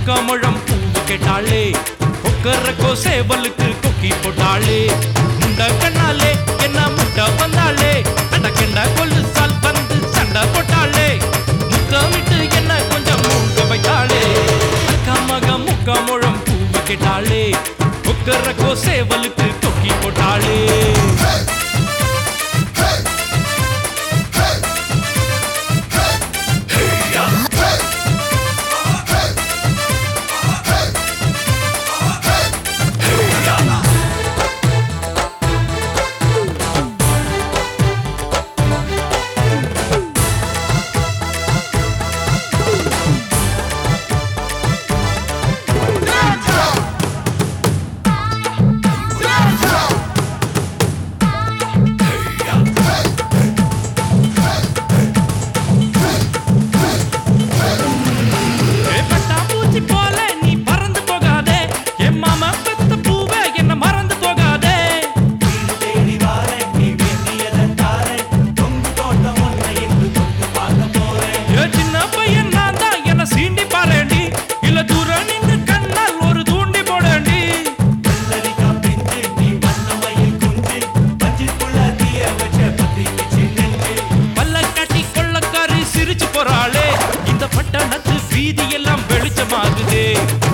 முக்காமுழம் பூவு கேட்டாளே கொக்கரக்கோ சேவலுக்கு கொக்கி போட்டாளே முண்ட கண்ணாலே என்ன முட்டை வந்தாளே அட கெண்ட கொல்லு சால் வந்து சண்டை போட்டாளே முத்தமிட்டு என்ன கொஞ்சம் மூக்க வைத்தாளே அக்கா மக முக்காமுழம் பூவு கேட்டாளே கொக்கரக்கோ சேவலுக்கு கொக்கி போட்டாளே ஏ பட்டாம்பூச்சி போல நீ பறந்து போகாதே என் மாமா பெத்த பூவே என்ன மறந்து போகாதே தேடி வாரேன் நீ வேண்டியதன் தாரேன் தொங்கு தோட்டம் ஒன்றை இன்று தொட்டு பார்க்க போறேன் ஏ சின்ன பையன் நான் தான் என்ன சீண்டி பாரேண்டி இல்ல தூர நின்று கண்ணால் ஒரு தூண்டி போடேண்டி வெள்ளரிக்கா பிஞ்சு நீ வண்ணமயில் குஞ்சு பஞ்சுக்குள்ள தீய வச்ச பத்திக்கிச்சு நெஞ்சு பல்ல காட்டி கொள்ளக்காரி சிரிச்சு போறாளே இந்த பட்டணத்து வீதி எல்லாம் வெளிச்சமாகுதே